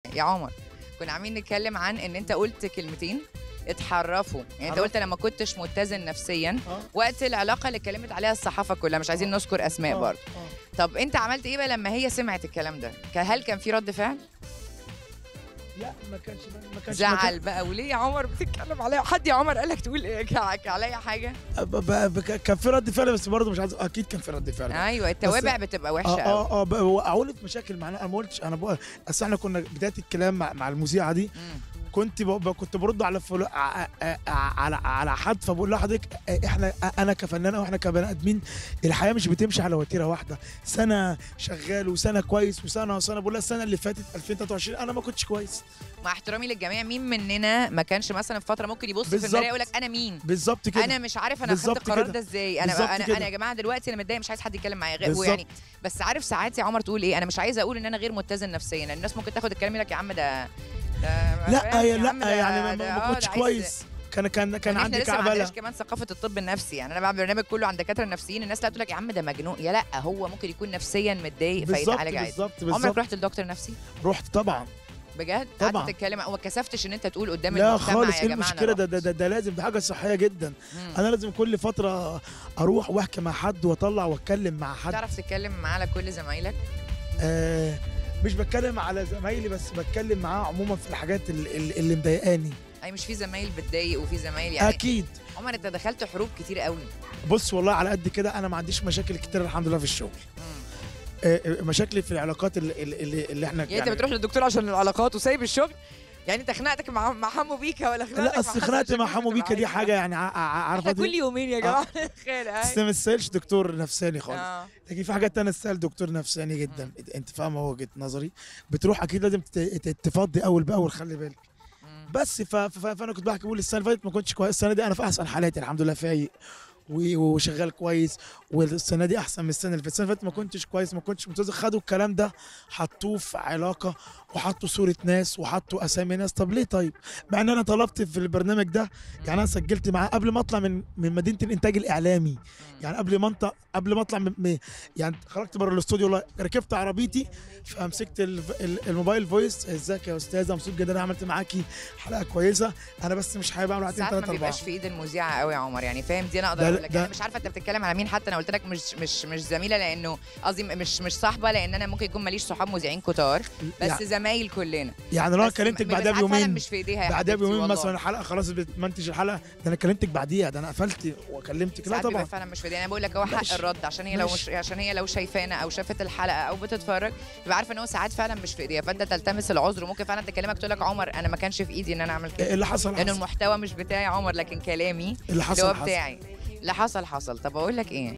يا عمر كنا عاملين نتكلم عن ان انت قلت كلمتين اتحرفوا يعني انت حرف. قلت لما كنتش متزن نفسيا اه وقت العلاقه اللي اتكلمت عليها الصحافه كلها مش عايزين نذكر اسماء آه، برضه آه. طب انت عملت ايه بقى لما هي سمعت الكلام ده ك- هل كان في رد فعل لا ما كانش ما كانش زعل بقى وليه يا عمر بتتكلم عليا حد يا عمر قالك تقول ايه ك- عليا حاجه ب- ب- ب- كان في رد فعل بس برضه مش عايز اكيد كان في رد فعل ايوه التوابع بتبقى وحشه اه قوي اه اه ب- وقعوني في مشاكل معانا انا ما قلتش انا بقول اصل احنا كنا بدايه الكلام مع, مع المذيعه دي مم. كنت ب... ب- كنت برد على فلو... ع- ع- على على حد فبقول لحضرتك احنا انا كفنان او احنا كبني ادمين الحياه مش بتمشي على وتيره واحده سنه شغال وسنه كويس وسنه وسنه بقول لها السنه اللي فاتت 2023 انا ما كنتش كويس مع احترامي للجميع مين مننا ما كانش مثلا في فتره ممكن يبص في بالظبط. المرايه يقول لك انا مين بالظبط كده انا مش عارف انا خدت بالظبط القرار كده. ده ازاي انا بالظبط انا كده. انا يا جماعه دلوقتي انا متضايق مش عايز حد يتكلم معايا غير بالظبط. يعني بس عارف ساعات يا عمر تقول ايه انا مش عايزه اقول ان انا غير متزن نفسيا لان الناس ممكن تاخد الكلام يقول لك يا عم ده ده لا فاهم يا عم لا ده- يعني ما- ده- ما, آه، ما ده كنتش عايز- كويس كان كان كان يعني عندي احنا لسه ما عندناش كعبله كمان ثقافه الطب النفسي يعني انا بعمل برنامج كله عن دكاتره نفسيين الناس لا تقول لك يا عم ده مجنون يا لا هو ممكن يكون نفسيا متضايق بالظبط فيتعالج عادي بالظبط عمرك بالظبط رحت لدكتور نفسي رحت طبعا بجد طبعا. قعدت تتكلم وما كسفتش ان انت تقول قدام لا المجتمع خالص يا ايه جماعه المشكله ده ده, ده ده لازم ده حاجه صحيه جدا مم. انا لازم كل فتره اروح واحكي مع حد واطلع واتكلم مع حد تعرف تتكلم معاه على كل زمايلك آه مش بتكلم على زمايلي بس بتكلم معاه عموما في الحاجات اللي, اللي- اللي مضايقاني اي مش في زمايل بتضايق وفي زمايل يعني اكيد عمر انت دخلت حروب كتير قوي بص والله على قد كده انا ما عنديش مشاكل كتير الحمد لله في الشغل مم. آه آه، مشاكلي في العلاقات اللي, اللي, اللي احنا يعني, انت بتروح للدكتور عشان العلاقات وسايب الشغل يعني انت خناقتك مع مع حمو بيكا ولا خناقتك لا اصل خناقتي مع حمو بيكا دي حاجه يعني ع- ع- عارفه احنا كل دي يومين يا جماعه خير بس ما تستاهلش دكتور نفساني خالص اه لكن في حاجات تانية تستاهل دكتور نفساني جدا انت فاهمه وجهه نظري بتروح اكيد لازم تت- تت- تفضي اول باول خلي بالك مم. بس ف... ف... فانا كنت بحكي بقول السنه اللي فاتت ما كنتش كويس السنه دي انا في احسن حالاتي الحمد لله فايق و- وشغال كويس والسنه دي احسن من السنه اللي فاتت السنه اللي فاتت ما كنتش كويس ما كنتش ممتاز خدوا الكلام ده حطوه في علاقه وحطوا صوره ناس وحطوا اسامي ناس طب ليه طيب مع ان انا طلبت في البرنامج ده يعني انا سجلت معاه قبل ما اطلع من من مدينه الانتاج الاعلامي يعني قبل ما انت قبل ما اطلع من من- يعني خرجت بره الاستوديو والله ركبت عربيتي فمسكت ال- ال- الموبايل فويس ازيك يا استاذه مبسوط جدا انا عملت معاكي حلقه كويسه انا بس مش حابب اعمل واحد اتنين ساعات ما تلاته اربعه بيبقاش في ايد المذيعه قوي يا عمر يعني فاهم دي انا اقدر ده- اقول لك ده- انا مش عارفه انت بتتكلم على مين حتى انا قلت لك مش مش مش زميله لانه قصدي مش مش صاحبه لان انا ممكن يكون ماليش صحاب مذيعين كتار بس يعني, زمايل كلنا يعني لو انا بس كلمتك م- بعدها بس ساعات فعلا بيومين مش في ايديها يا بعدها حبيبتي بيومين والله. مثلا الحلقه خلاص بتمنتج الحلقه ده انا كلمتك بعديها ده انا قفلت وكلمتك لا ساعات بيبقى طبعا فعلا مش في ايدينا انا بقول لك هو حق ماشي. الرد عشان هي لو مش ماشي. عشان هي لو شايفانا او شافت الحلقه او بتتفرج تبقى عارفه ان هو ساعات فعلا مش في ايديها فانت تلتمس العذر وممكن فعلا تكلمك تقول لك عمر انا ما كانش في ايدي ان انا اعمل كده اللي حصل لانه حصل المحتوى مش بتاعي يا عمر لكن كلامي اللي اللي هو حصل حصل بتاعي اللي حصل حصل طب اقول لك ايه